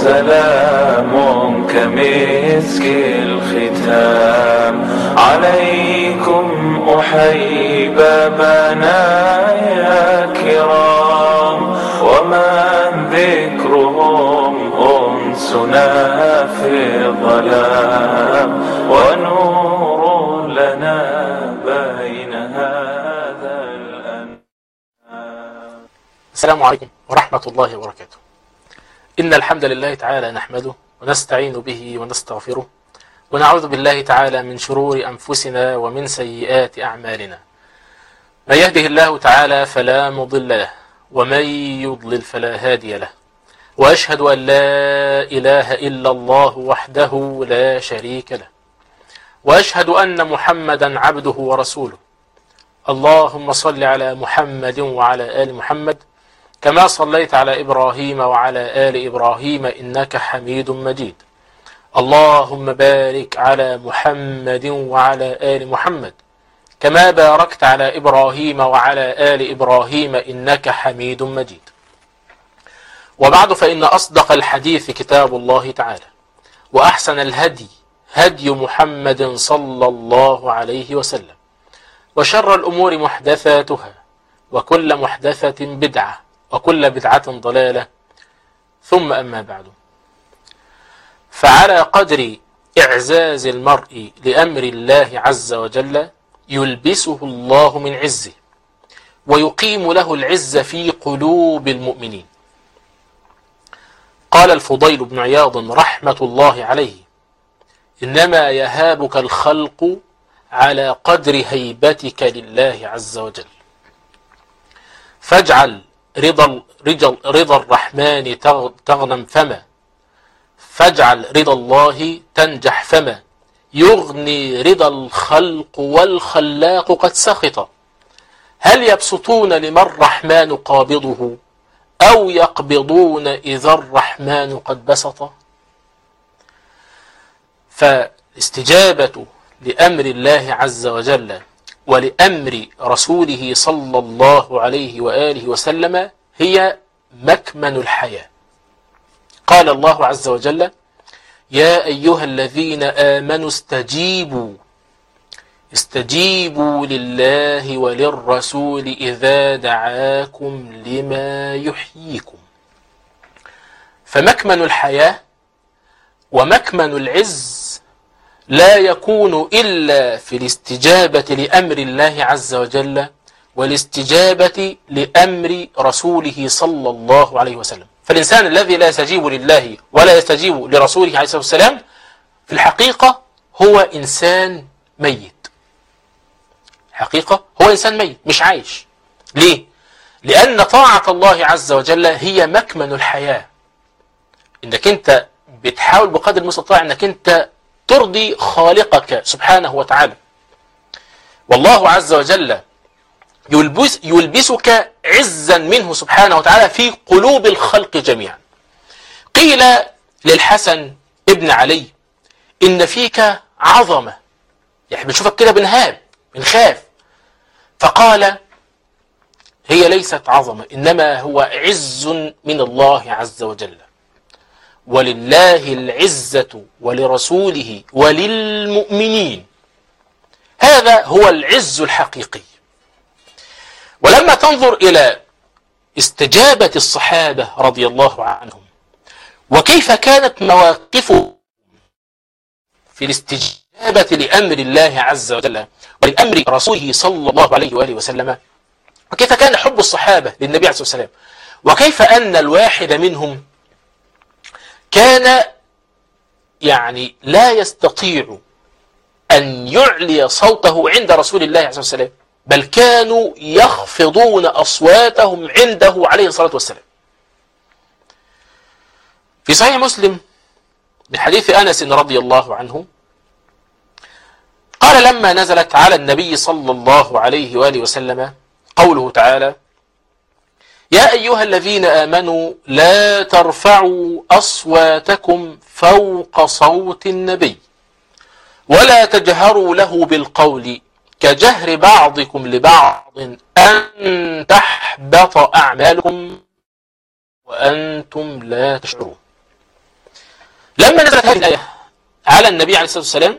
سلام كمسك الختام عليكم أحيي بابنا يا كرام ومن ذكرهم أنسنا في الظلام ونور لنا بين هذا الأنام السلام عليكم ورحمة الله وبركاته إن الحمد لله تعالى نحمده ونستعين به ونستغفره ونعوذ بالله تعالى من شرور أنفسنا ومن سيئات أعمالنا من يهده الله تعالى فلا مضل له ومن يضلل فلا هادي له وأشهد أن لا إله إلا الله وحده لا شريك له وأشهد أن محمدا عبده ورسوله اللهم صل على محمد وعلى آل محمد كما صليت على إبراهيم وعلى آل إبراهيم إنك حميد مجيد اللهم بارك على محمد وعلى آل محمد كما باركت على إبراهيم وعلى آل إبراهيم إنك حميد مجيد وبعد فإن أصدق الحديث كتاب الله تعالى وأحسن الهدي هدي محمد صلى الله عليه وسلم وشر الأمور محدثاتها وكل محدثة بدعة وكل بدعة ضلالة ثم أما بعد فعلى قدر إعزاز المرء لأمر الله عز وجل يلبسه الله من عزه ويقيم له العز في قلوب المؤمنين قال الفضيل بن عياض رحمة الله عليه إنما يهابك الخلق على قدر هيبتك لله عز وجل فاجعل رضا رضا رضا الرحمن تغنم فما فاجعل رضا الله تنجح فما يغني رضا الخلق والخلاق قد سخط هل يبسطون لمن الرحمن قابضه أو يقبضون إذا الرحمن قد بسط فالاستجابة لأمر الله عز وجل ولأمر رسوله صلى الله عليه وآله وسلم هي مكمن الحياة قال الله عز وجل يا أيها الذين آمنوا استجيبوا استجيبوا لله وللرسول إذا دعاكم لما يحييكم فمكمن الحياة ومكمن العز لا يكون إلا في الاستجابة لأمر الله عز وجل والاستجابة لأمر رسوله صلى الله عليه وسلم فالإنسان الذي لا يستجيب لله ولا يستجيب لرسوله عليه الصلاة والسلام في الحقيقة هو إنسان ميت حقيقة هو إنسان ميت مش عايش ليه؟ لأن طاعة الله عز وجل هي مكمن الحياة إنك أنت بتحاول بقدر المستطاع إنك أنت ترضي خالقك سبحانه وتعالى والله عز وجل يلبس يلبسك عزا منه سبحانه وتعالى في قلوب الخلق جميعا قيل للحسن ابن علي إن فيك عظمة يعني بنشوفك كده بنهاب بنخاف فقال هي ليست عظمة إنما هو عز من الله عز وجل ولله العزة ولرسوله وللمؤمنين هذا هو العز الحقيقي ولما تنظر إلى استجابة الصحابة رضي الله عنهم وكيف كانت مواقفهم في الاستجابة لأمر الله عز وجل ولأمر رسوله صلى الله عليه وآله وسلم وكيف كان حب الصحابة للنبي عليه الصلاة والسلام وكيف أن الواحد منهم كان يعني لا يستطيع أن يعلي صوته عند رسول الله عليه الصلاة والسلام بل كانوا يخفضون أصواتهم عنده عليه الصلاة والسلام في صحيح مسلم من حديث أنس رضي الله عنه قال لما نزلت على النبي صلى الله عليه وآله وسلم قوله تعالى يا أيها الذين آمنوا لا ترفعوا أصواتكم فوق صوت النبي ولا تجهروا له بالقول كجهر بعضكم لبعض أن تحبط أعمالكم وأنتم لا تشعرون هذه الآية على النبي عليه الصلاة والسلام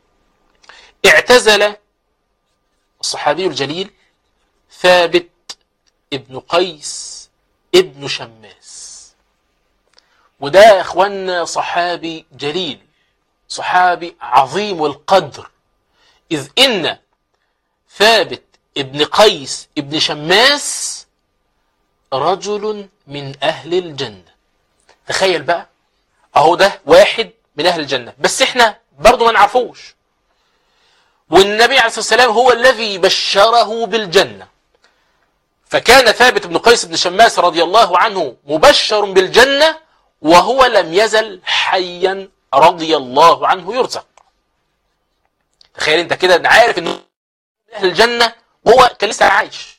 اعتزل الصحابي الجليل ثابت ابن قيس ابن شماس وده يا اخوانا صحابي جليل صحابي عظيم القدر إذ إن ثابت ابن قيس ابن شماس رجل من أهل الجنة تخيل بقى أهو ده واحد من أهل الجنة بس إحنا برضو ما نعرفوش والنبي عليه الصلاة والسلام هو الذي بشره بالجنة فكان ثابت بن قيس بن شماس رضي الله عنه مبشر بالجنة وهو لم يزل حيا رضي الله عنه يرزق تخيل انت كده عارف انه من اهل الجنة وهو كان لسه عايش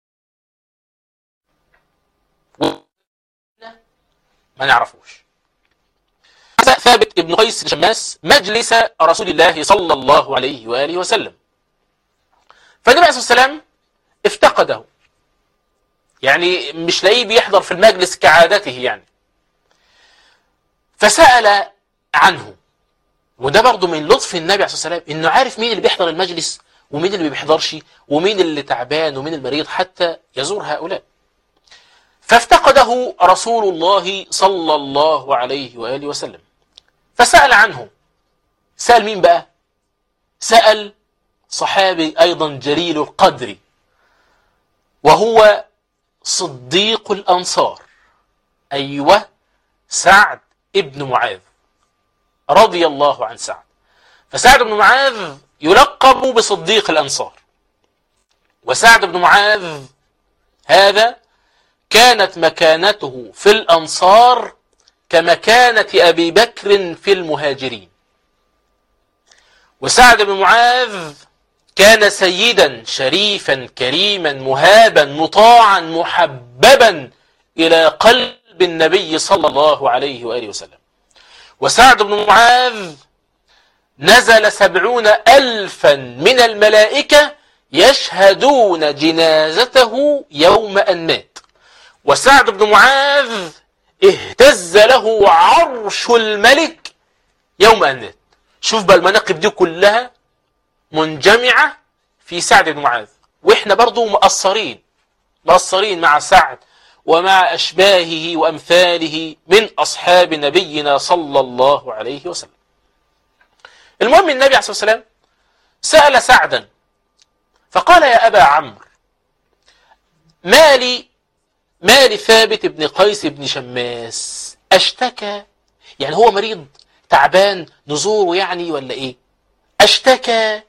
ما نعرفوش ثابت ابن قيس بن شماس مجلس رسول الله صلى الله عليه وآله وسلم فالنبي عليه الصلاة والسلام افتقده يعني مش لاقيه بيحضر في المجلس كعادته يعني فسأل عنه وده برضه من لطف النبي عليه الصلاة والسلام انه عارف مين اللي بيحضر المجلس ومين اللي ما بيحضرش ومين اللي تعبان ومين المريض حتى يزور هؤلاء فافتقده رسول الله صلى الله عليه وآله وسلم فسأل عنه سأل مين بقى سأل صحابي أيضا جليل القدر وهو صديق الأنصار أيوة سعد ابن معاذ رضي الله عن سعد فسعد بن معاذ يلقب بصديق الأنصار وسعد بن معاذ هذا كانت مكانته في الأنصار كمكانة أبي بكر في المهاجرين وسعد بن معاذ كان سيدا شريفا كريما مهابا مطاعا محببا إلى قلب النبي صلى الله عليه وآله وسلم وسعد بن معاذ نزل سبعون ألفا من الملائكة يشهدون جنازته يوم أن مات وسعد بن معاذ اهتز له عرش الملك يوم أن مات شوف بقى المناقب دي كلها منجمعة في سعد بن معاذ واحنا برضو مقصرين مقصرين مع سعد ومع أشباهه وأمثاله من أصحاب نبينا صلى الله عليه وسلم المهم النبي عليه الصلاة والسلام سأل سعدا فقال يا أبا عمرو ما لي ما لثابت بن قيس بن شماس أشتكى يعني هو مريض تعبان نزوره يعني ولا إيه أشتكى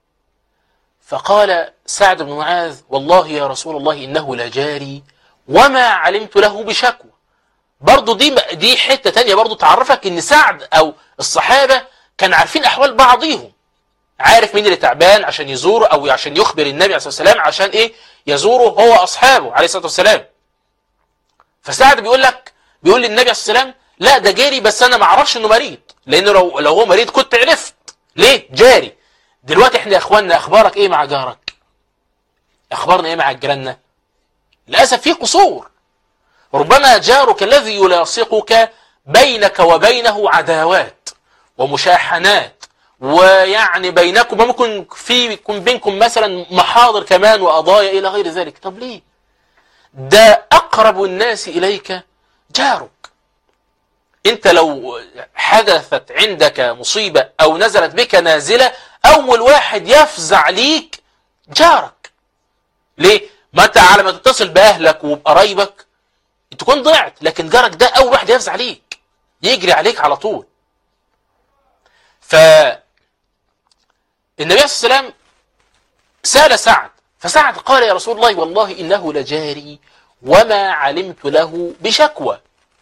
فقال سعد بن معاذ والله يا رسول الله إنه لجاري وما علمت له بشكوى برضو دي دي حتة تانية برضو تعرفك ان سعد او الصحابة كان عارفين احوال بعضيهم عارف مين اللي تعبان عشان يزوره او عشان يخبر النبي عليه الصلاة والسلام عشان ايه يزوره هو اصحابه عليه الصلاة والسلام فسعد بيقول لك بيقول للنبي عليه الصلاة والسلام لا ده جاري بس انا ما اعرفش انه مريض لان لو لو هو مريض كنت عرفت ليه جاري دلوقتي احنا يا اخواننا اخبارك ايه مع جارك اخبارنا ايه مع جيراننا للأسف في قصور ربما جارك الذي يلاصقك بينك وبينه عداوات ومشاحنات ويعني بينكم ممكن في يكون بينكم مثلا محاضر كمان وقضايا إلى غير ذلك طب ليه ده أقرب الناس إليك جارك انت لو حدثت عندك مصيبة او نزلت بك نازلة اول واحد يفزع ليك جارك ليه ما انت على ما تتصل باهلك وبقرايبك تكون ضعت لكن جارك ده اول واحد يفزع عليك يجري عليك على طول ف النبي عليه الصلاه والسلام سال سعد فسعد قال يا رسول الله والله انه لجاري وما علمت له بشكوى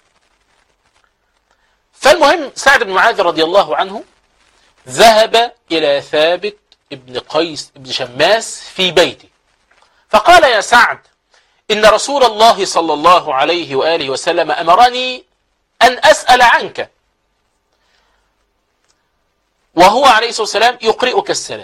فالمهم سعد بن معاذ رضي الله عنه ذهب الى ثابت ابن قيس ابن شماس في بيته فقال يا سعد إن رسول الله صلى الله عليه وآله وسلم أمرني أن أسأل عنك وهو عليه الصلاة والسلام يقرئك السلام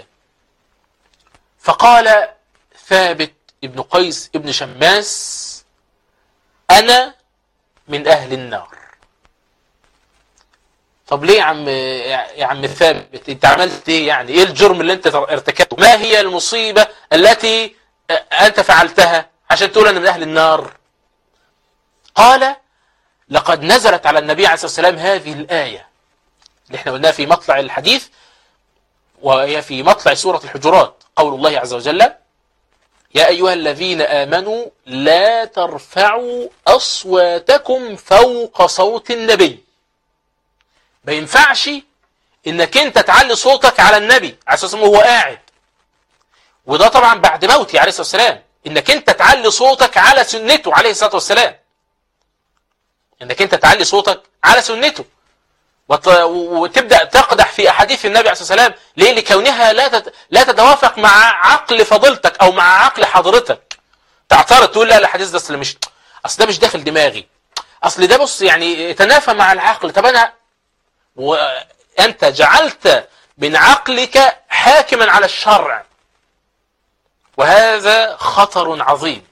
فقال ثابت ابن قيس ابن شماس أنا من أهل النار طب ليه يا عم يا عم ثابت انت عملت ايه يعني ايه الجرم اللي انت ارتكبته ما هي المصيبة التي انت فعلتها عشان تقول انا من اهل النار قال لقد نزلت على النبي عليه الصلاة والسلام هذه الآية اللي احنا قلناها في مطلع الحديث وهي في مطلع سورة الحجرات قول الله عز وجل يا أيها الذين آمنوا لا ترفعوا أصواتكم فوق صوت النبي ما ينفعش انك انت تعلي صوتك على النبي على اساس هو قاعد وده طبعا بعد موته عليه الصلاه والسلام انك انت تعلي صوتك على سنته عليه الصلاه والسلام انك انت تعلي صوتك على سنته وت... وتبدا تقدح في احاديث النبي عليه الصلاه والسلام ليه لكونها لا تت... لا تتوافق مع عقل فضيلتك او مع عقل حضرتك تعترض تقول لا الحديث ده اصل مش اصل ده مش داخل دماغي اصل ده بص يعني يتنافى مع العقل طب انا وأنت جعلت من عقلك حاكما على الشرع وهذا خطر عظيم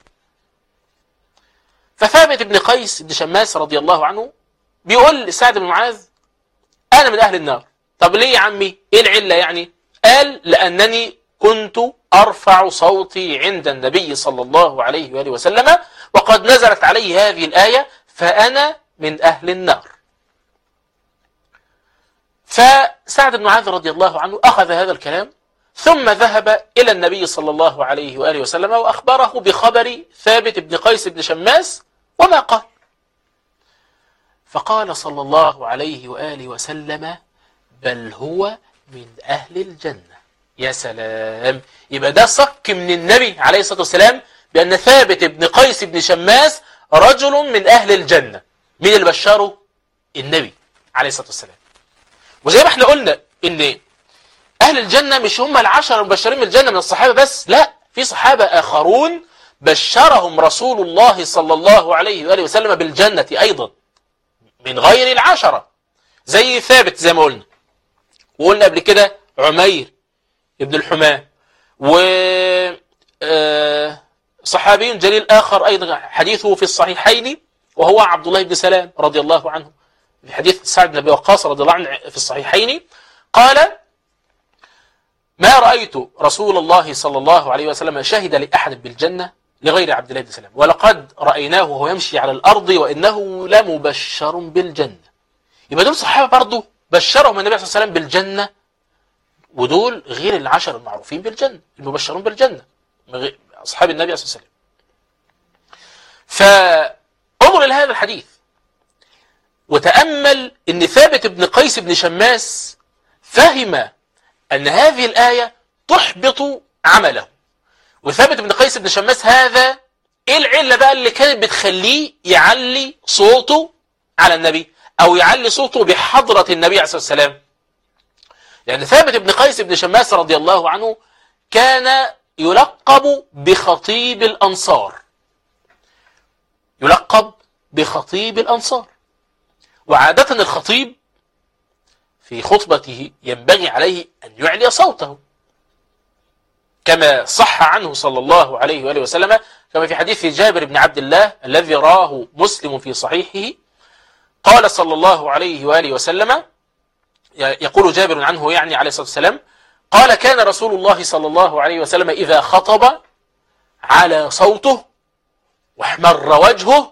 فثابت بن قيس بن شماس رضي الله عنه بيقول لسعد بن معاذ أنا من أهل النار طب ليه يا عمي إيه العلة يعني قال لأنني كنت أرفع صوتي عند النبي صلى الله عليه وآله وسلم وقد نزلت عليه هذه الآية فأنا من أهل النار فسعد بن معاذ رضي الله عنه أخذ هذا الكلام ثم ذهب إلى النبي صلى الله عليه وآله وسلم وأخبره بخبر ثابت بن قيس بن شماس وما قال فقال صلى الله عليه وآله وسلم بل هو من أهل الجنة يا سلام يبقى ده صك من النبي عليه الصلاة والسلام بأن ثابت بن قيس بن شماس رجل من أهل الجنة مين اللي بشره النبي عليه الصلاة والسلام وزي ما احنا قلنا ان اهل الجنة مش هم العشر المبشرين من الجنة من الصحابة بس لا في صحابة اخرون بشرهم رسول الله صلى الله عليه وآله وسلم بالجنة ايضا من غير العشرة زي ثابت زي ما قلنا وقلنا قبل كده عمير ابن الحمام و صحابي جليل آخر أيضا حديثه في الصحيحين وهو عبد الله بن سلام رضي الله عنه في حديث سعد بن أبي وقاص رضي الله عنه في الصحيحين قال ما رأيت رسول الله صلى الله عليه وسلم شهد لأحد بالجنة لغير عبد الله بن سلام ولقد رأيناه وهو يمشي على الأرض وإنه لمبشر بالجنة يبقى دول صحابة برضه بشرهم النبي صلى الله عليه وسلم بالجنة ودول غير العشر المعروفين بالجنة المبشرون بالجنة أصحاب النبي صلى الله عليه وسلم فانظر إلى هذا الحديث وتأمل أن ثابت بن قيس بن شماس فهم أن هذه الآية تحبط عمله وثابت بن قيس بن شماس هذا ايه العلة بقى اللي كانت بتخليه يعلي صوته على النبي او يعلي صوته بحضرة النبي عليه الصلاة والسلام لأن ثابت بن قيس بن شماس رضي الله عنه كان يلقب بخطيب الأنصار يلقب بخطيب الأنصار وعادة الخطيب في خطبته ينبغي عليه أن يعلي صوته كما صح عنه صلى الله عليه وآله وسلم كما في حديث جابر بن عبد الله الذي راه مسلم في صحيحه قال صلى الله عليه وآله وسلم يقول جابر عنه يعني عليه الصلاة والسلام قال كان رسول الله صلى الله عليه وسلم إذا خطب على صوته واحمر وجهه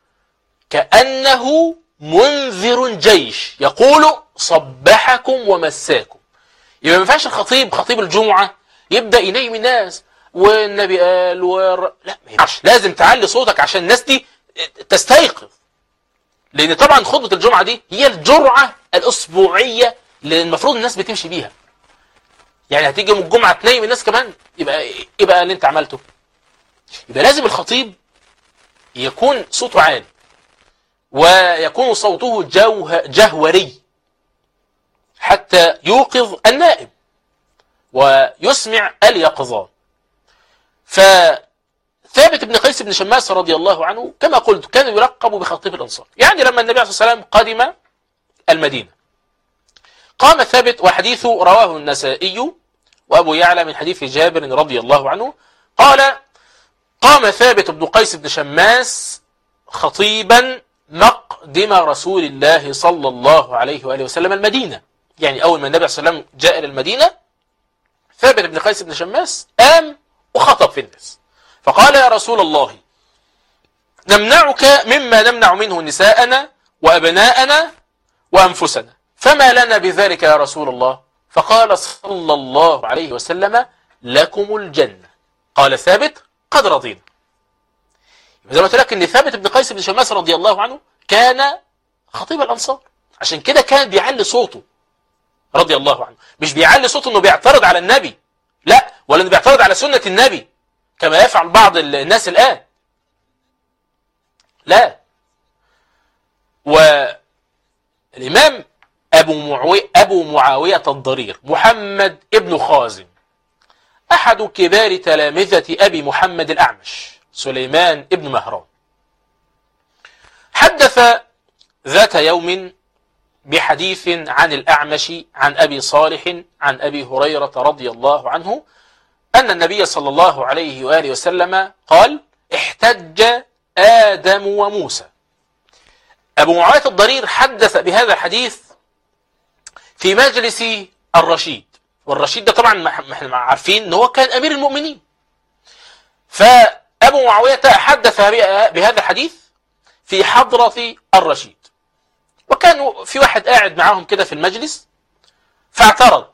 كأنه منذر جيش يقول صبحكم ومساكم يبقى ما ينفعش الخطيب خطيب الجمعة يبدأ ينيم الناس والنبي قال ور... لا ما ينفعش لازم تعلي صوتك عشان الناس دي تستيقظ لأن طبعا خطبة الجمعة دي هي الجرعة الأسبوعية اللي المفروض الناس بتمشي بيها يعني هتيجي يوم الجمعة تنيم الناس كمان يبقى ايه بقى اللي انت عملته يبقى لازم الخطيب يكون صوته عالي ويكون صوته جوه جهوري حتى يوقظ النائم ويسمع اليقظان فثابت بن قيس بن شماس رضي الله عنه كما قلت كان يلقب بخطيب الأنصار يعني لما النبي عليه الصلاة والسلام قدم المدينة قام ثابت وحديثه رواه النسائي وأبو يعلى من حديث جابر رضي الله عنه قال قام ثابت بن قيس بن شماس خطيبا مقدم رسول الله صلى الله عليه وآله وسلم المدينة يعني أول ما النبي صلى الله عليه وسلم جاء إلى المدينة ثابت بن قيس بن شماس قام وخطب في الناس فقال يا رسول الله نمنعك مما نمنع منه نساءنا وأبناءنا وأنفسنا فما لنا بذلك يا رسول الله فقال صلى الله عليه وسلم لكم الجنة قال ثابت قد رضينا زي ما قلت لك ان ثابت بن قيس بن شماس رضي الله عنه كان خطيب الانصار عشان كده كان بيعلي صوته رضي الله عنه مش بيعلي صوته انه بيعترض على النبي لا ولا انه بيعترض على سنة النبي كما يفعل بعض الناس الآن لا والإمام أبو, معوي أبو معاوية الضرير محمد ابن خازم أحد كبار تلامذة أبي محمد الأعمش سليمان ابن مهران حدث ذات يوم بحديث عن الأعمش عن أبي صالح عن أبي هريرة رضي الله عنه أن النبي صلى الله عليه وآله وسلم قال احتج آدم وموسى أبو معاوية الضرير حدث بهذا الحديث في مجلس الرشيد والرشيد ده طبعا ما احنا عارفين ان هو كان امير المؤمنين فابو معاويه حدث بهذا الحديث في حضره الرشيد وكانوا في واحد قاعد معاهم كده في المجلس فاعترض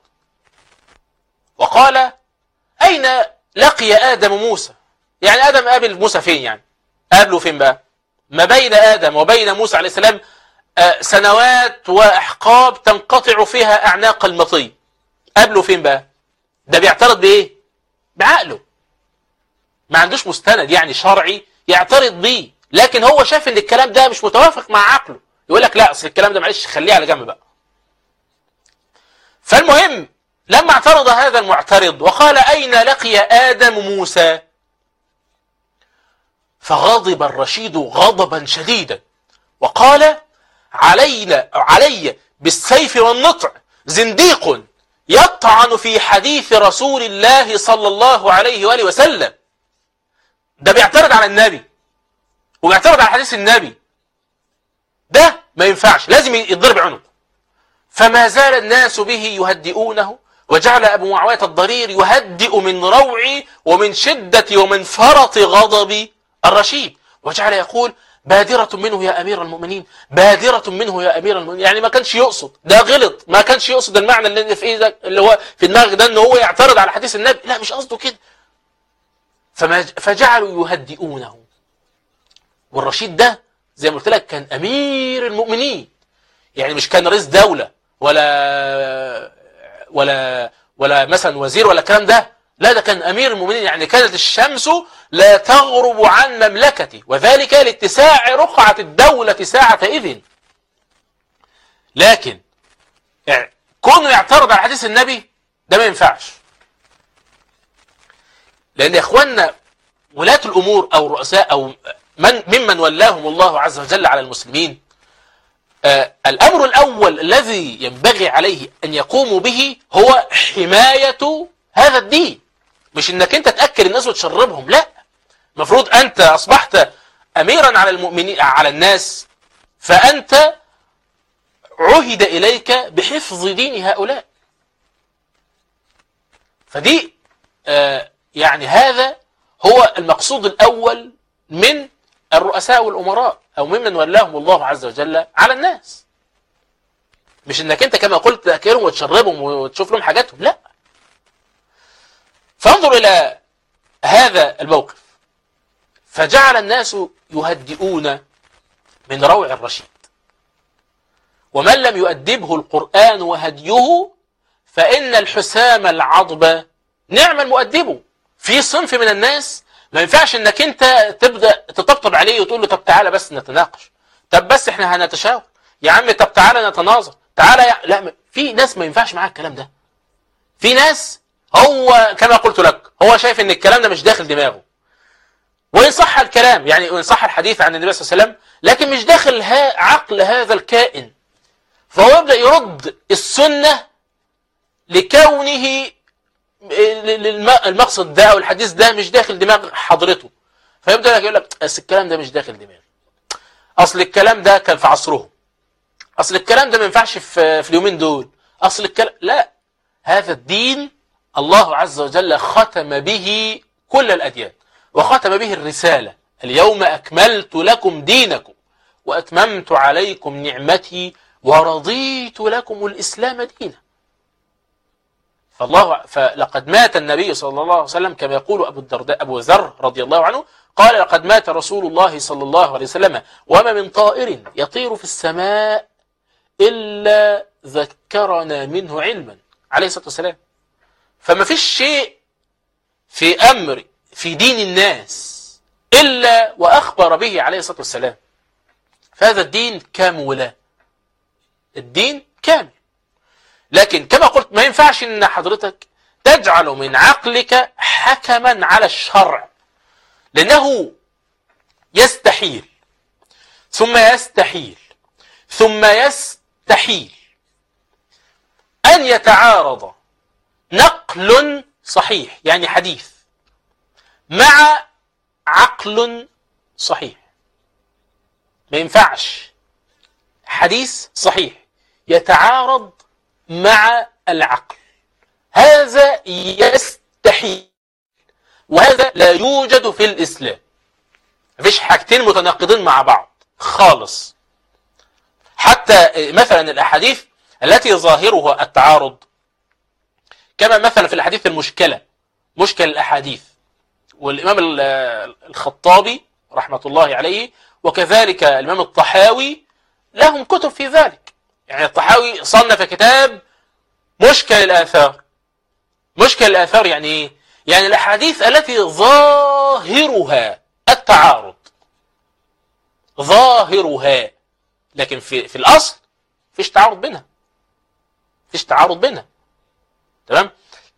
وقال اين لقي ادم موسى يعني ادم قابل موسى فين يعني قابله فين بقى ما بين ادم وبين موسى عليه السلام سنوات واحقاب تنقطع فيها اعناق المطي قابله فين بقى ده بيعترض بايه بعقله ما عندوش مستند يعني شرعي يعترض بيه لكن هو شاف ان الكلام ده مش متوافق مع عقله يقول لك لا اصل الكلام ده معلش خليه على جنب بقى فالمهم لما اعترض هذا المعترض وقال اين لقي ادم موسى فغضب الرشيد غضبا شديدا وقال علينا علي بالسيف والنطع زنديق يطعن في حديث رسول الله صلى الله عليه وآله وسلم ده بيعترض على النبي وبيعترض على حديث النبي ده ما ينفعش لازم يتضرب عنق فما زال الناس به يهدئونه وجعل أبو معاوية الضرير يهدئ من روع ومن شدة ومن فرط غضب الرشيد وجعل يقول بادرة منه يا أمير المؤمنين بادرة منه يا أمير المؤمنين يعني ما كانش يقصد ده غلط ما كانش يقصد المعنى اللي في إيه اللي هو في دماغك ده ان هو يعترض على حديث النبي لا مش قصده كده فما فجعلوا يهدئونه والرشيد ده زي ما قلت لك كان أمير المؤمنين يعني مش كان رئيس دولة ولا ولا ولا مثلا وزير ولا الكلام ده لا ده كان أمير المؤمنين يعني كانت الشمس لا تغرب عن مملكته وذلك لاتساع رقعة الدولة ساعة إذن لكن يعني كونه يعترض على حديث النبي ده ما ينفعش لأن يا إخواننا ولاة الأمور أو رؤساء أو من ممن ولاهم الله عز وجل على المسلمين آه الأمر الأول الذي ينبغي عليه أن يقوموا به هو حماية هذا الدين مش انك انت تأكل الناس وتشربهم لا المفروض انت اصبحت اميرا على المؤمنين على الناس فانت عهد اليك بحفظ دين هؤلاء فدي آه يعني هذا هو المقصود الاول من الرؤساء والامراء او ممن ولاهم الله عز وجل على الناس مش انك انت كما قلت تاكلهم وتشربهم وتشوف لهم حاجاتهم لا فانظر إلى هذا الموقف فجعل الناس يهدئون من روع الرشيد ومن لم يؤدبه القرآن وهديه فإن الحسام العضب نعم المؤدبه في صنف من الناس ما ينفعش انك انت تبدأ تطبطب عليه وتقول له طب تعالى بس نتناقش طب بس احنا هنتشاور يا عم طب تعالى نتناظر تعالى يا... لا في ناس ما ينفعش معاك الكلام ده في ناس هو كما قلت لك هو شايف ان الكلام ده مش داخل دماغه وإن صح الكلام يعني وإن صح الحديث عن النبي صلى الله عليه وسلم لكن مش داخل ها عقل هذا الكائن فهو يبدأ يرد السنة لكونه المقصد ده أو الحديث ده مش داخل دماغ حضرته فيبدأ يقول لك بس الكلام ده مش داخل دماغي اصل الكلام ده كان في عصرهم اصل الكلام ده ما ينفعش في في اليومين دول اصل الكلام لا هذا الدين الله عز وجل ختم به كل الاديان وختم به الرساله اليوم اكملت لكم دينكم واتممت عليكم نعمتي ورضيت لكم الاسلام دينا فالله فلقد مات النبي صلى الله عليه وسلم كما يقول ابو الدرداء ابو ذر رضي الله عنه قال لقد مات رسول الله صلى الله عليه وسلم وما من طائر يطير في السماء إلا ذكرنا منه علما عليه الصلاة والسلام فما فيش شيء في أمر في دين الناس إلا وأخبر به عليه الصلاة والسلام فهذا الدين كامل الدين كامل لكن كما قلت ما ينفعش ان حضرتك تجعل من عقلك حكما على الشرع لأنه يستحيل ثم يستحيل ثم يستحيل أن يتعارض نقل صحيح يعني حديث مع عقل صحيح ما ينفعش حديث صحيح يتعارض مع العقل هذا يستحيل وهذا لا يوجد في الإسلام مفيش حاجتين متناقضين مع بعض خالص حتى مثلا الأحاديث التي ظاهرها التعارض كما مثلا في الأحاديث المشكلة مشكل الأحاديث والإمام الخطابي رحمة الله عليه وكذلك الإمام الطحاوي لهم كتب في ذلك يعني الطحاوي صنف كتاب مشكل الآثار مشكل الآثار يعني إيه؟ يعني الأحاديث التي ظاهرها التعارض ظاهرها لكن في في الأصل فيش تعارض بينها فيش تعارض بينها تمام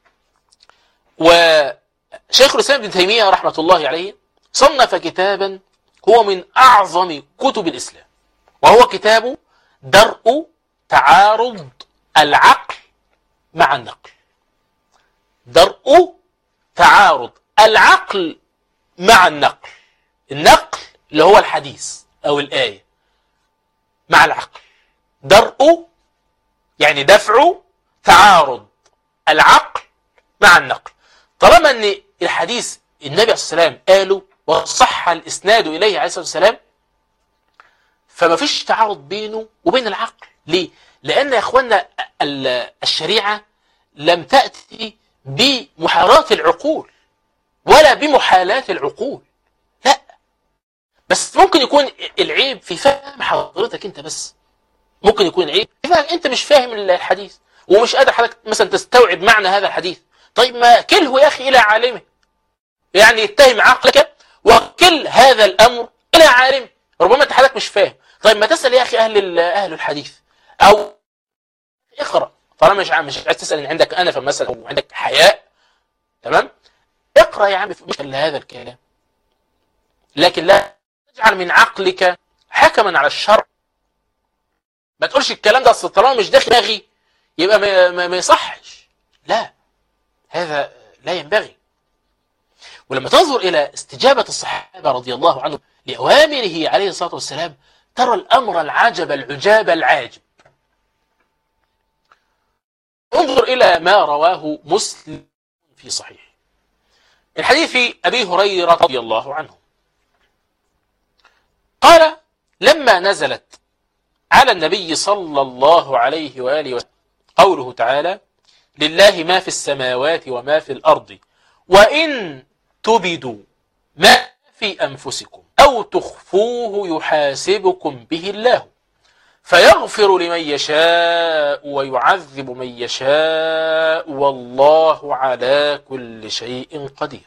وشيخ الإسلام ابن تيمية رحمة الله عليه صنف كتابا هو من أعظم كتب الإسلام وهو كتاب درء تعارض العقل مع النقل درء تعارض العقل مع النقل النقل اللي هو الحديث أو الآية مع العقل درء يعني دفع تعارض العقل مع النقل طالما ان الحديث النبي عليه الصلاه والسلام قاله وصح الاسناد اليه عليه الصلاه والسلام فما فيش تعارض بينه وبين العقل ليه لان يا اخوانا الشريعه لم تاتي بمحاراة العقول ولا بمحالات العقول لا بس ممكن يكون العيب في فهم حضرتك انت بس ممكن يكون عيب انت مش فاهم الحديث ومش قادر حضرتك مثلا تستوعب معنى هذا الحديث طيب ما كله يا اخي الى عالمه يعني اتهم عقلك وكل هذا الامر الى عالمه ربما انت حضرتك مش فاهم طيب ما تسال يا اخي اهل اهل الحديث او اقرا طالما مش مش عايز تسال ان عندك انفه مثلا او عندك حياء تمام اقرا يا عم مش هذا الكلام لكن لا تجعل من عقلك حكما على الشرع ما تقولش الكلام ده اصل طالما مش داخل دماغي يبقى ما, ما, ما يصحش لا هذا لا ينبغي ولما تنظر إلى استجابة الصحابة رضي الله عنهم لأوامره عليه الصلاة والسلام ترى الأمر العجب العجاب العاجب انظر إلى ما رواه مسلم في صحيح الحديث أبي هريرة رضي الله عنه قال لما نزلت على النبي صلى الله عليه وآله وسلم قوله تعالى لله ما في السماوات وما في الأرض وإن تبدوا ما في أنفسكم أو تخفوه يحاسبكم به الله فيغفر لمن يشاء ويعذب من يشاء والله على كل شيء قدير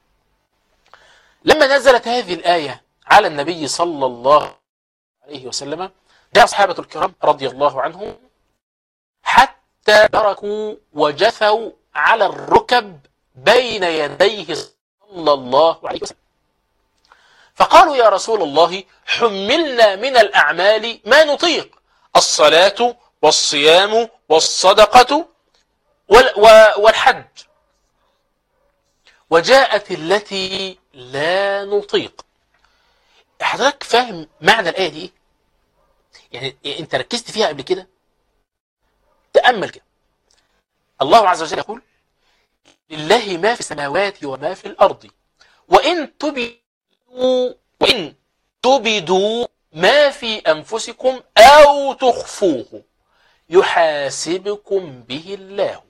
لما نزلت هذه الآية على النبي صلى الله عليه وسلم جاء أصحابة الكرام رضي الله عنهم حتى تركوا وجثوا على الركب بين يديه صلى الله عليه وسلم فقالوا يا رسول الله حملنا من الأعمال ما نطيق الصلاة والصيام والصدقة والحج وجاءت التي لا نطيق حضرتك فاهم معنى الآية دي إيه؟ يعني أنت ركزت فيها قبل كده تأمل كده الله عز وجل يقول لله ما في السماوات وما في الأرض وإن تبدوا وإن تبدوا ما في أنفسكم أو تخفوه يحاسبكم به الله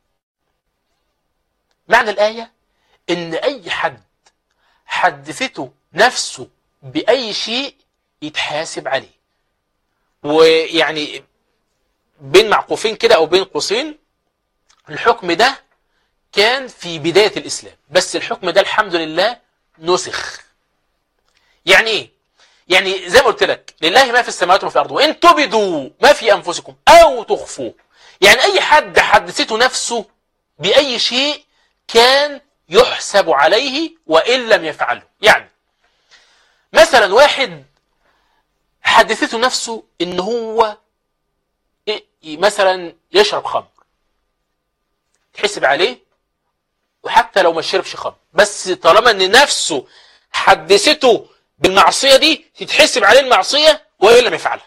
معنى الآية إن أي حد حدثته نفسه بأي شيء يتحاسب عليه ويعني بين معقوفين كده أو بين قوسين الحكم ده كان في بداية الإسلام بس الحكم ده الحمد لله نسخ يعني إيه؟ يعني زي ما قلت لك لله ما في السماوات وما في الأرض وإن تبدوا ما في أنفسكم أو تخفوه يعني أي حد حدثته نفسه بأي شيء كان يحسب عليه وإن لم يفعله يعني مثلا واحد حدثته نفسه إن هو مثلا يشرب خمر تحسب عليه وحتى لو ما شربش خمر بس طالما ان نفسه حدثته بالمعصية دي تتحسب عليه المعصية وإن لم يفعلها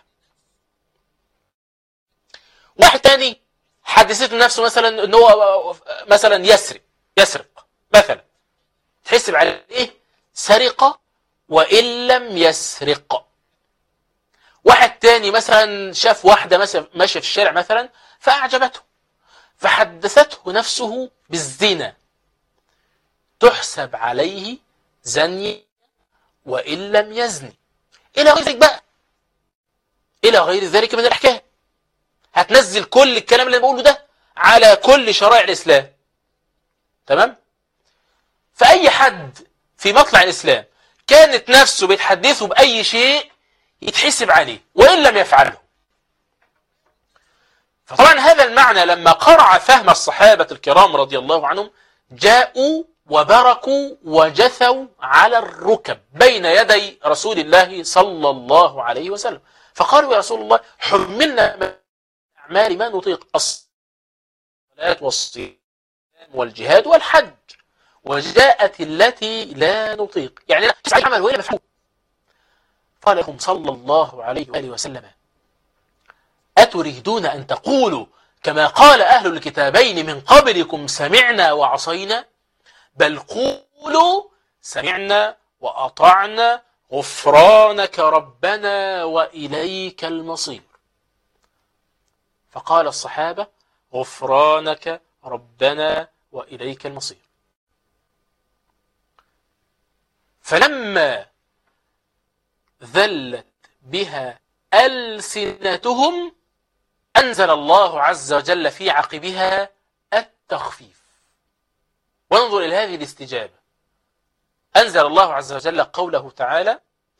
واحد تاني حدثته نفسه مثلا ان هو مثلا يسرق يسرق مثلا تحسب عليه ايه سرقة وإن لم يسرق واحد تاني مثلا شاف واحدة مثلا ماشية في الشارع مثلا فأعجبته فحدثته نفسه بالزنا تحسب عليه زني وإن لم يزني إلى غير ذلك بقى إلى غير ذلك من الأحكام هتنزل كل الكلام اللي بقوله ده على كل شرائع الإسلام تمام فأي حد في مطلع الإسلام كانت نفسه بتحدثه بأي شيء يتحسب عليه وإن لم يفعله فطبعا هذا المعنى لما قرع فهم الصحابة الكرام رضي الله عنهم جاءوا وبركوا وجثوا على الركب بين يدي رسول الله صلى الله عليه وسلم فقالوا يا رسول الله حملنا من أعمال ما نطيق الصلاة والصيام والجهاد والحج وجاءت التي لا نطيق يعني لا عمل ولا مفعول قال لهم صلى الله عليه وآله وسلم أتريدون أن تقولوا كما قال أهل الكتابين من قبلكم سمعنا وعصينا بل قولوا سمعنا وأطعنا غفرانك ربنا وإليك المصير فقال الصحابة غفرانك ربنا وإليك المصير فلما ذلت بها ألسنتهم أنزل الله عز وجل في عقبها التخفيف وانظر إلى هذه الاستجابة أنزل الله عز وجل قوله تعالى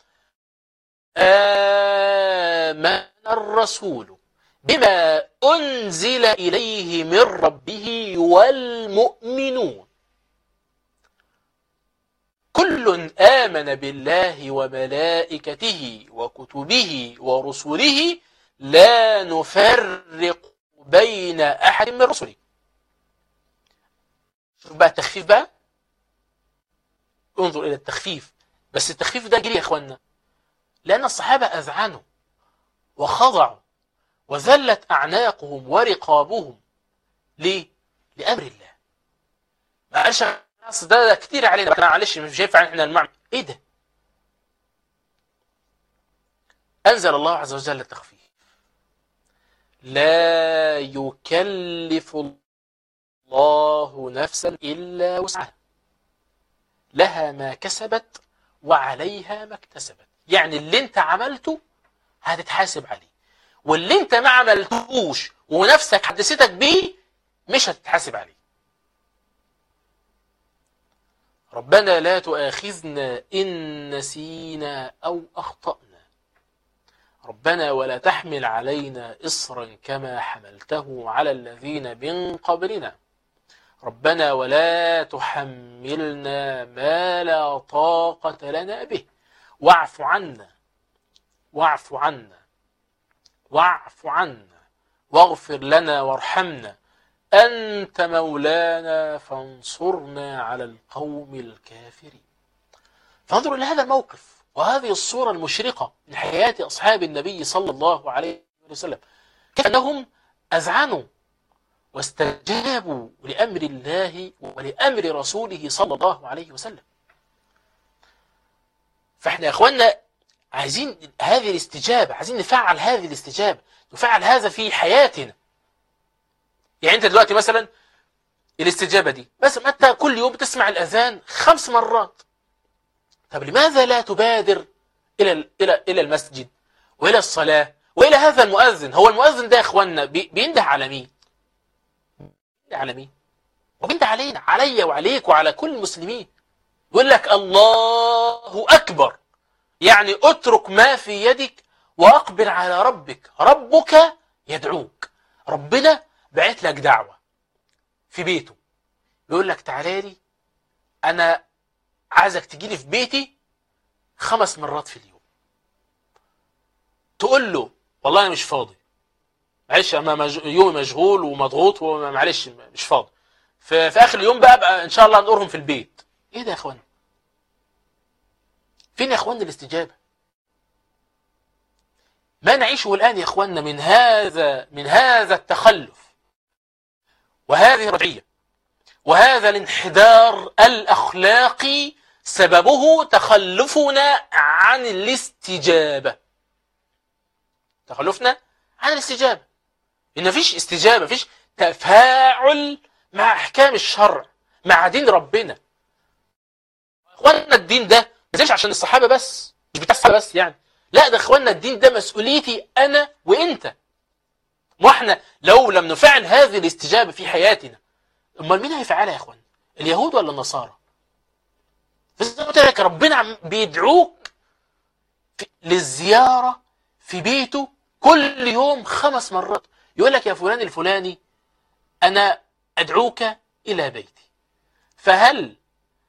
آمن الرسول بما أنزل إليه من ربه والمؤمنون كل آمن بالله وملائكته وكتبه ورسله لا نفرق بين أحد من رسله شوف بقى التخفيف بقى انظر إلى التخفيف بس التخفيف ده جري يا إخوانا لأن الصحابة أذعنوا وخضعوا وذلت أعناقهم ورقابهم ليه؟ لأمر الله ما قالش أصل ده, ده كتير علينا بقى معلش مش هينفع احنا المعنى ايه ده؟ أنزل الله عز وجل التخفيف لا يكلف الله نفسا إلا وسعها لها ما كسبت وعليها ما اكتسبت يعني اللي انت عملته هتتحاسب عليه واللي انت ما عملتوش ونفسك حدثتك بيه مش هتتحاسب عليه ربنا لا تؤاخذنا إن نسينا أو أخطأنا ربنا ولا تحمل علينا إصرا كما حملته على الذين من قبلنا ربنا ولا تحملنا ما لا طاقة لنا به واعف عنا واعف عنا واعف عنا واغفر لنا وارحمنا أنت مولانا فانصرنا على القوم الكافرين فانظروا إلى هذا الموقف وهذه الصورة المشرقة من حياة أصحاب النبي صلى الله عليه وسلم كيف أنهم أذعنوا واستجابوا لأمر الله ولأمر رسوله صلى الله عليه وسلم فاحنا يا اخوانا عايزين هذه الاستجابة عايزين نفعل هذه الاستجابة نفعل هذا في حياتنا يعني انت دلوقتي مثلا الاستجابة دي بس ما انت كل يوم بتسمع الأذان خمس مرات طب لماذا لا تبادر إلى إلى إلى المسجد وإلى الصلاة وإلى هذا المؤذن هو المؤذن ده يا إخواننا بي- بينده على مين بينده على مين وبينده علينا علي وعليك وعلى كل المسلمين يقول لك الله أكبر يعني اترك ما في يدك وأقبل على ربك ربك يدعوك ربنا بعت لك دعوة في بيته بيقول لك تعالى لي أنا عايزك تجي لي في بيتي خمس مرات في اليوم تقول له والله أنا مش فاضي معلش أنا مج... يومي مشغول ومضغوط ومعلش مش فاضي في... في آخر اليوم بقى, بقى إن شاء الله نقرهم في البيت إيه ده يا إخوان فين يا إخوان الاستجابة ما نعيشه الآن يا إخواننا من هذا من هذا التخلف وهذه الرجعية وهذا الانحدار الأخلاقي سببه تخلفنا عن الاستجابة تخلفنا عن الاستجابة إن مفيش استجابة مفيش تفاعل مع أحكام الشرع مع دين ربنا إخواننا الدين ده ما نزلش عشان الصحابة بس مش بتاع الصحابة بس يعني لا ده إخواننا الدين ده مسؤوليتي أنا وإنت واحنا لو لم نفعل هذه الاستجابة في حياتنا امال مين هيفعلها يا اخوان اليهود ولا النصارى بس قلت لك ربنا عم بيدعوك في للزيارة في بيته كل يوم خمس مرات يقول لك يا فلان الفلاني أنا أدعوك إلى بيتي فهل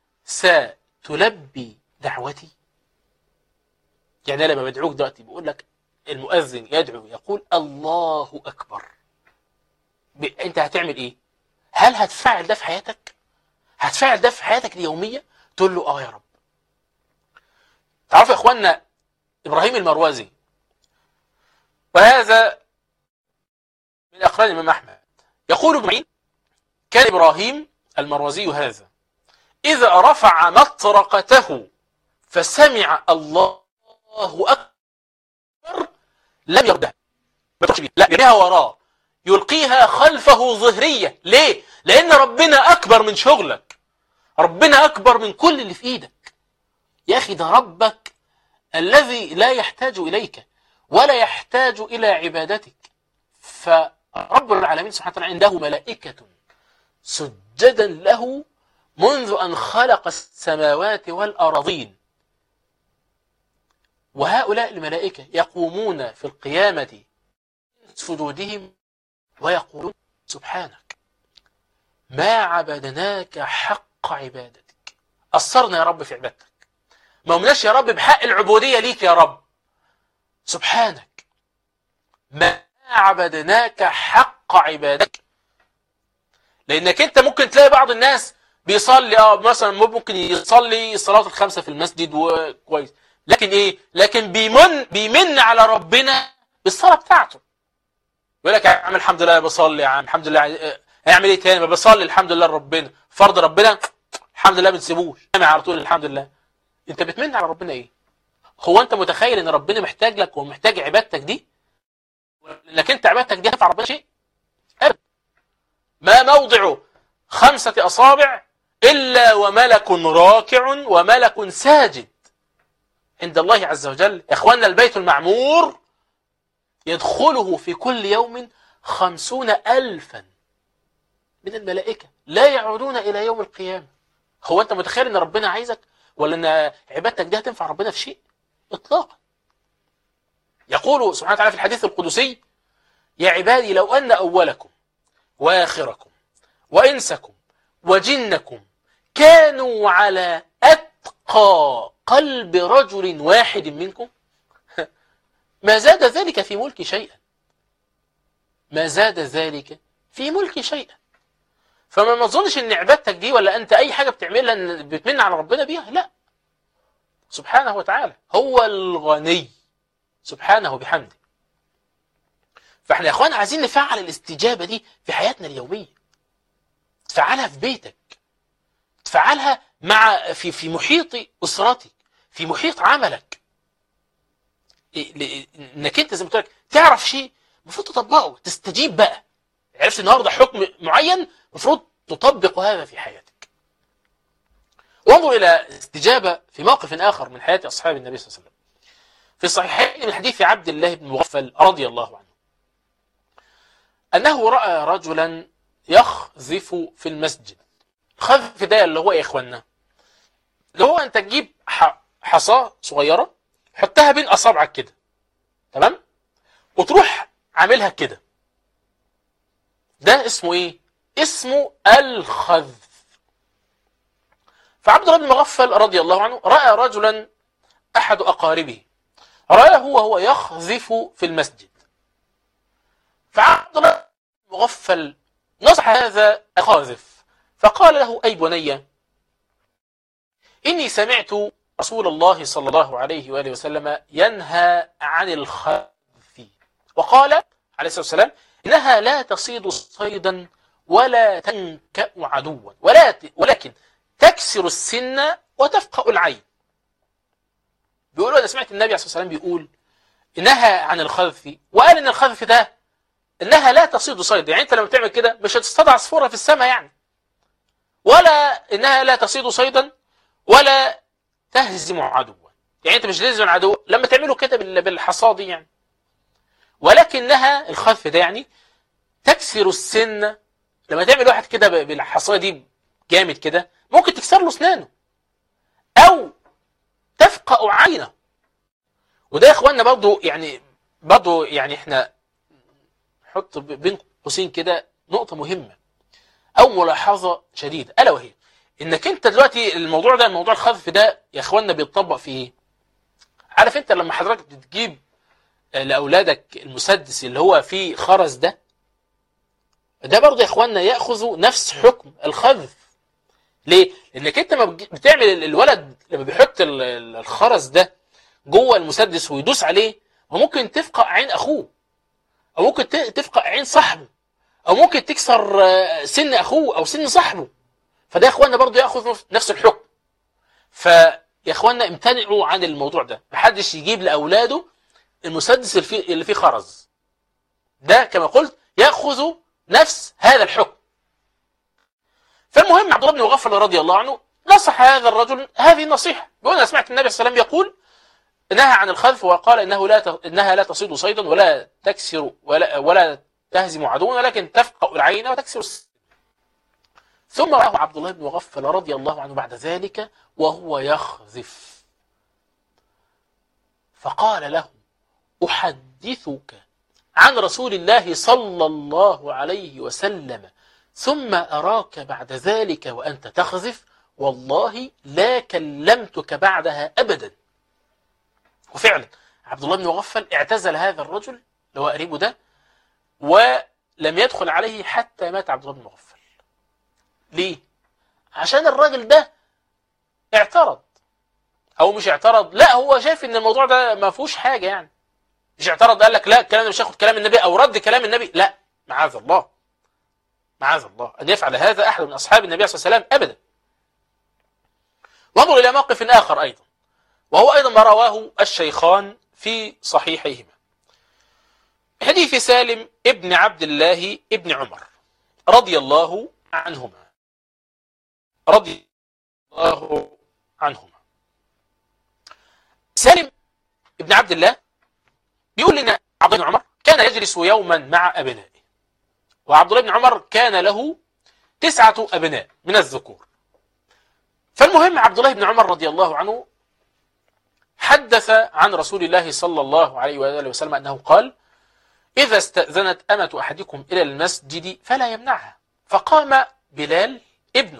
ستلبي دعوتي يعني أنا لما بدعوك دلوقتي بقول لك المؤذن يدعو يقول الله أكبر ب... أنت هتعمل إيه هل هتفعل ده في حياتك هتفعل ده في حياتك اليومية تقول له آه يا رب تعرفوا يا إخواننا إبراهيم المروزي وهذا من أقران الإمام أحمد يقول ابن كان إبراهيم المروزي هذا إذا رفع مطرقته فسمع الله أكبر لم يردها ما تروحش بيها لا يرميها وراه يلقيها خلفه ظهرية ليه؟ لأن ربنا أكبر من شغلك ربنا أكبر من كل اللي في إيدك يا أخي ده ربك الذي لا يحتاج إليك ولا يحتاج إلى عبادتك فرب العالمين سبحانه وتعالى عنده ملائكة سجدا له منذ أن خلق السماوات والأراضين وهؤلاء الملائكة يقومون في القيامة سجودهم ويقولون سبحانك ما عبدناك حق عبادتك قصرنا يا رب في عبادتك ما قمناش يا رب بحق العبودية ليك يا رب سبحانك ما عبدناك حق عبادتك لانك انت ممكن تلاقي بعض الناس بيصلي اه مثلا ممكن يصلي الصلاه الخمسه في المسجد وكويس لكن ايه لكن بيمن بيمن على ربنا بالصلاه بتاعته يقول لك يا عم الحمد لله بصلي يا عم الحمد لله هيعمل ايه تاني ما بصلي الحمد لله ربنا فرض ربنا الحمد لله ما بنسيبوش على طول الحمد لله انت بتمن على ربنا ايه هو انت متخيل ان ربنا محتاج لك ومحتاج عبادتك دي انك انت عبادتك دي هتنفع ربنا شيء ابدا ما موضع خمسة أصابع إلا وملك راكع وملك ساجد عند الله عز وجل يا إخواننا البيت المعمور يدخله في كل يوم خمسون ألفا من الملائكة لا يعودون إلى يوم القيامة هو أنت متخيل أن ربنا عايزك ولا أن عبادتك دي هتنفع ربنا في شيء إطلاقا يقول سبحانه وتعالى في الحديث القدسي يا عبادي لو أن أولكم وآخركم وإنسكم وجنكم كانوا على أتقى قلب رجل واحد منكم ما زاد ذلك في ملك شيئا ما زاد ذلك في ملك شيئا فما ما تظنش ان عبادتك دي ولا انت اي حاجه بتعملها بتمن على ربنا بيها لا سبحانه وتعالى هو الغني سبحانه بحمده فاحنا يا اخوان عايزين نفعل الاستجابة دي في حياتنا اليومية تفعلها في بيتك تفعلها مع في في محيط اسرتك في محيط عملك إيه- ل- انك انت زي ما قلت لك تعرف شيء المفروض تطبقه تستجيب بقى عرفت النهارده حكم معين المفروض تطبق هذا في حياتك وانظر الى استجابه في موقف اخر من حياه اصحاب النبي صلى الله عليه وسلم في الصحيحين من حديث عبد الله بن مغفل رضي الله عنه انه راى رجلا يخذف في المسجد الخذف ده اللي هو ايه يا اخوانا اللي هو انت تجيب ح- حصاه صغيره حطها بين اصابعك كده تمام وتروح عاملها كده ده اسمه ايه اسمه الخذف فعبد الله بن مغفل رضي الله عنه راى رجلا احد اقاربه رآه وهو يخذف في المسجد فعبد الله بن مغفل نصح هذا الخاذف فقال له اي بني اني سمعت رسول الله صلى الله عليه واله وسلم ينهى عن الخذف وقال عليه الصلاه والسلام انها لا تصيد صيدا ولا تنكأ عدوا ولا ت- ولكن تكسر السن وتفقأ العين بيقولوا انا سمعت النبي عليه الصلاه والسلام بيقول نهى عن الخذف وقال ان الخذف ده انها لا تصيد صيد يعني انت لما تعمل كده مش هتصطاد عصفوره في السماء يعني ولا انها لا تصيد صيدا ولا تهزم عدوا يعني انت مش تهزم العدو لما تعمله كده بال- بالحصاه دي يعني ولكنها الخذف ده يعني تكسر السن لما تعمل واحد كده ب- بالحصايه دي جامد كده ممكن تكسر له اسنانه او تفقأ عينه وده يا اخوانا برضه يعني برضه يعني احنا نحط ب- بين قوسين كده نقطه مهمه او ملاحظه شديده الا وهي انك انت دلوقتي الموضوع ده موضوع الخذف ده يا اخوانا بيتطبق في ايه عارف انت لما حضرتك بتجيب لاولادك المسدس اللي هو فيه خرز ده ده برضه يا اخوانا ياخذ نفس حكم الخذف ليه لانك انت ما بتج- بتعمل ال- الولد لما بيحط ال- ال- الخرز ده جوه المسدس ويدوس عليه وممكن تفقع عين اخوه او ممكن ت- تفقع عين صاحبه او ممكن تكسر آه، سن اخوه او سن صاحبه فده يا اخوانا برضه ياخذ نفس- نفس الحكم فيا اخوانا امتنعوا عن الموضوع ده محدش يجيب لاولاده المسدس اللي فيه اللي فيه خرز ده كما قلت ياخذ نفس هذا الحكم فالمهم عبد الله بن مغفل رضي الله عنه نصح هذا الرجل هذه النصيحه بيقول انا سمعت النبي صلى الله عليه وسلم يقول نهى عن الخذف وقال انه لا ت- انها لا تصيد صيدا ولا تكسر ولا ولا تهزم عدوا ولكن تفقأ العين وتكسر الس- ثم راه عبد الله بن مغفل رضي الله عنه بعد ذلك وهو يخذف فقال له احدثك عن رسول الله صلى الله عليه وسلم ثم أراك بعد ذلك وأنت تخذف والله لا كلمتك بعدها أبدا وفعلا عبد الله بن مغفل اعتزل هذا الرجل اللي هو قريبه ده ولم يدخل عليه حتى مات عبد الله بن مغفل ليه؟ عشان الراجل ده اعترض او مش اعترض لا هو شايف ان الموضوع ده ما فيهوش حاجه يعني مش اعترض قال لك لا الكلام ده مش هاخد كلام النبي او رد كلام النبي لا معاذ الله معاذ الله ان يفعل هذا احد من اصحاب النبي صلى الله عليه وسلم ابدا وانظر الى موقف اخر ايضا وهو ايضا ما رواه الشيخان في صحيحيهما حديث سالم ابن عبد الله ابن عمر رضي الله عنهما رضي الله عنهما سالم ابن عبد الله بيقول لنا عبد الله بن عمر كان يجلس يوما مع أبنائه وعبد الله بن عمر كان له تسعة أبناء من الذكور فالمهم عبد الله بن عمر رضي الله عنه حدث عن رسول الله صلى الله عليه وآله وسلم أنه قال إذا استأذنت أمة أحدكم إلى المسجد فلا يمنعها فقام بلال ابنه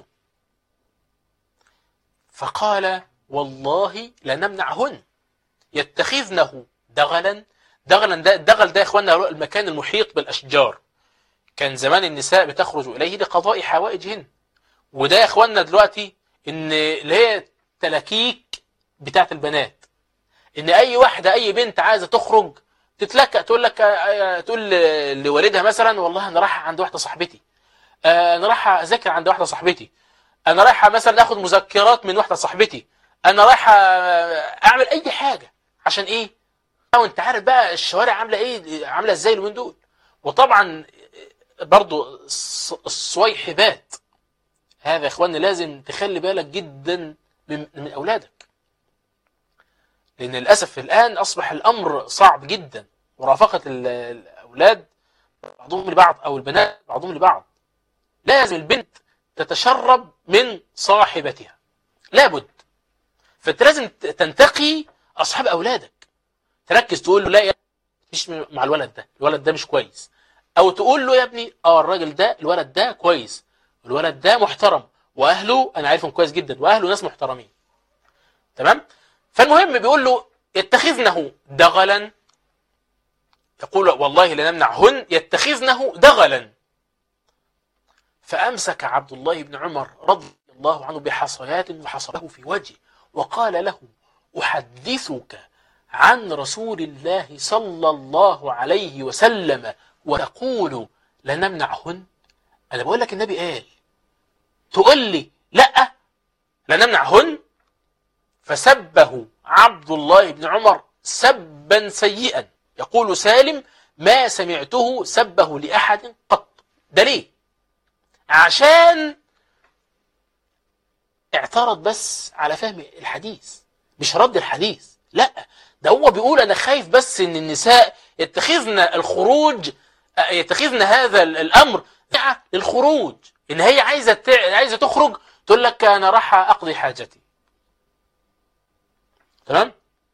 فقال والله لنمنعهن يتخذنه دغلا دغلا ده الدغل ده يا اخوانا هو المكان المحيط بالاشجار كان زمان النساء بتخرج اليه لقضاء حوائجهن وده يا اخوانا دلوقتي ان اللي هي تلاكيك بتاعت البنات ان اي واحده اي بنت عايزه تخرج تتلكأ تقول لك آه، تقول ل- لوالدها مثلا والله انا رايحه عند واحده صاحبتي آه، انا رايحه اذاكر عند واحده صاحبتي انا رايحه مثلا اخد مذكرات من واحده صاحبتي انا رايحه آه، اعمل اي حاجه عشان ايه وانت عارف بقى الشوارع عامله ايه عامله ازاي اليومين دول وطبعا برضو الص- الصويحبات هذا يا اخواني لازم تخلي بالك جدا من, من اولادك لان للاسف الان اصبح الامر صعب جدا مرافقه ال- الاولاد بعضهم لبعض او البنات بعضهم لبعض لازم البنت تتشرب من صاحبتها لابد فانت لازم ت- تنتقي اصحاب اولادك تركز تقول له لا يا مش مع الولد ده الولد ده مش كويس او تقول له يا ابني اه الراجل ده الولد ده كويس الولد ده محترم واهله انا عارفهم كويس جدا واهله ناس محترمين تمام فالمهم بيقول له يتخذنه دغلا يقول والله لنمنعهن يتخذنه دغلا فأمسك عبد الله بن عمر رضي الله عنه بحصيات وحصره في وجهه وقال له أحدثك عن رسول الله صلى الله عليه وسلم وتقول لنمنعهن أنا بقول لك النبي قال تقول لي لا لنمنعهن فسبه عبد الله بن عمر سبا سيئا يقول سالم ما سمعته سبه لأحد قط ده ليه عشان اعترض بس على فهم الحديث مش رد الحديث لا ده هو بيقول انا خايف بس ان النساء يتخذن الخروج آه، يتخذن هذا ال- الامر دعة للخروج ان هي عايزه تع- عايزه تخرج تقول لك انا راح اقضي حاجتي تمام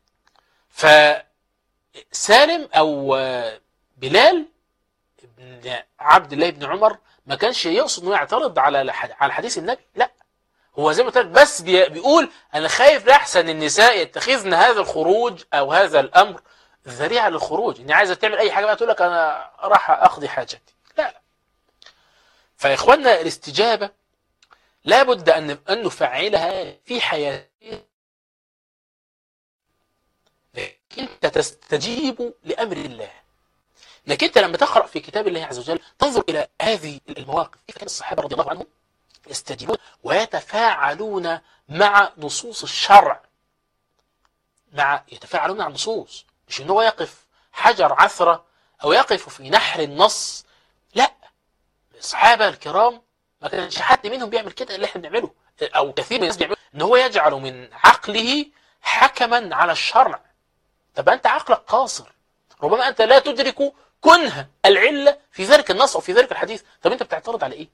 فسالم او آه، بلال ابن عبد الله بن عمر ما كانش يقصد انه يعترض على الح- على حديث النبي لا هو زي ما قلت لك بس بي- بيقول انا خايف لاحسن النساء يتخذن هذا الخروج او هذا الامر ذريعه للخروج ان عايزه تعمل اي حاجه بقى تقول لك انا راح اقضي حاجتي لا لا فيا اخوانا الاستجابه لابد ان ان نفعلها في حياتنا انت تستجيب لامر الله انك انت لما تقرا في كتاب الله عز وجل تنظر الى هذه المواقف كيف كان الصحابه رضي الله عنهم يستجيبون ويتفاعلون مع نصوص الشرع مع يتفاعلون مع النصوص مش ان هو يقف حجر عثرة او يقف في نحر النص لا الصحابة الكرام ما كانش حد منهم بيعمل كده اللي احنا بنعمله او كثير من الناس بيعملوا ان هو يجعل من عقله حكما على الشرع طب انت عقلك قاصر ربما انت لا تدرك كنه العلة في ذلك النص او في ذلك الحديث طب انت بتعترض على ايه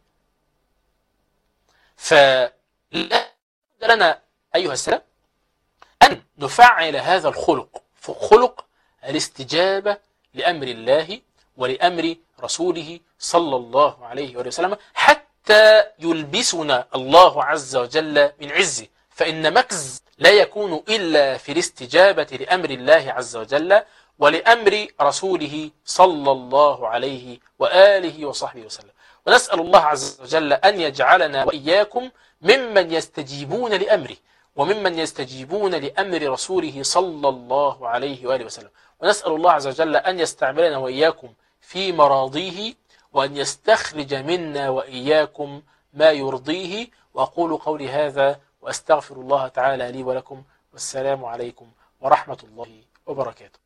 فلا بد لنا أيها السلام أن نفعل هذا الخلق خلق الاستجابة لأمر الله ولأمر رسوله صلى الله عليه وآله وسلم حتى يلبسنا الله عز وجل من عزه فإن مكز لا يكون إلا في الاستجابة لأمر الله عز وجل ولأمر رسوله صلى الله عليه وآله وصحبه وسلم ونسأل الله عز وجل أن يجعلنا وإياكم ممن يستجيبون لأمره وممن يستجيبون لأمر رسوله صلى الله عليه وآله وسلم ونسأل الله عز وجل أن يستعملنا وإياكم في مراضيه وأن يستخرج منا وإياكم ما يرضيه وأقول قولي هذا وأستغفر الله تعالى لي ولكم والسلام عليكم ورحمة الله وبركاته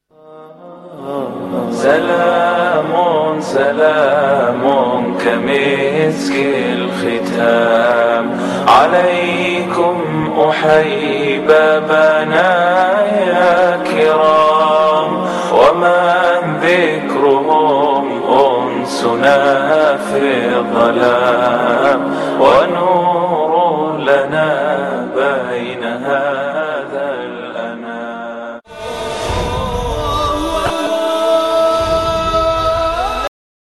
سلام سلام كمسك الختام عليكم أحيب بنايا كرام ومن ذكرهم أنسنا في الظلام ونور لنا بينها